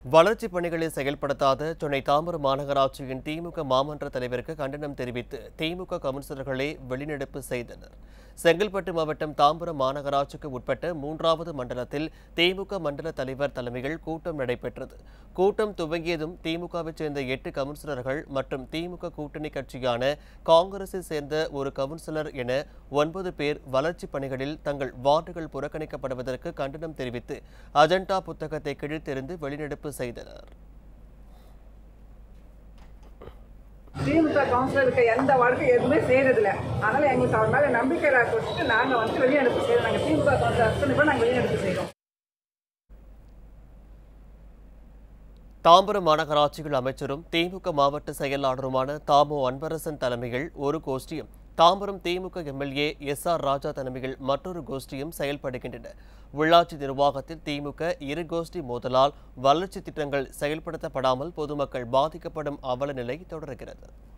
வளர்ச்சிப் பணிகளை செயல்படுத்தாத சென்னை தாம்பரம் மாநகராட்சியின் திமுக மாமன்ற தலைவருக்கு கண்டனம் தெரிவித்து திமுக கவுன்சிலர்களே வெளிநடப்பு செய்தனர் செங்கல்பட்டு மாவட்டம் தாம்பரம் மாநகராட்சிக்கு உட்பட்ட மூன்றாவது மண்டலத்தில் திமுக மண்டல தலைவர் தலைமையில் கூட்டம் நடைபெற்றது கூட்டம் துவங்கியதும் திமுகவைச் சேர்ந்த எட்டு கவுன்சிலர்கள் மற்றும் திமுக கூட்டணி கட்சியான காங்கிரஸை சேர்ந்த ஒரு கவுன்சிலர் என ஒன்பது பேர் வளர்ச்சிப் பணிகளில் தங்கள் வார்டுகள் புறக்கணிக்கப்படுவதற்கு கண்டனம் தெரிவித்து அஜெண்டா புத்தகத்தை கிழித்தெறிந்து வெளிநடப்பு செய்தனர் திமுக கவுன்சிலருக்கு எந்த வாழ்க்கை எதுவுமே செய்யறதில்ல அதனால எங்களுக்கு அவர் மேல நம்பிக்கை கொடுத்துட்டு நாங்க வந்து வெளிநடப்பு செய்யறோம் நாங்க திமுக கவுன்சிலர் அத்தனை பேர் நாங்க வெளிநடப்பு செய்யறோம் தாம்பரம் மாநகராட்சியில் அமைச்சரும் திமுக மாவட்ட செயலாளருமான தாமோ அன்பரசன் தலைமையில் ஒரு கோஷ்டியும் Tambaram DMK MLA S R Raja தலைமையில் மற்றொரு கோஷ்டியும் செயல்படுகின்றன உள்ளாட்சி நிர்வாகத்தில் திமுக இரு கோஷ்டி மோதலால் வளர்ச்சி திட்டங்கள் செயல்படுத்தப்படாமல் பொதுமக்கள் பாதிக்கப்படும் அவல நிலை தொடர்கிறது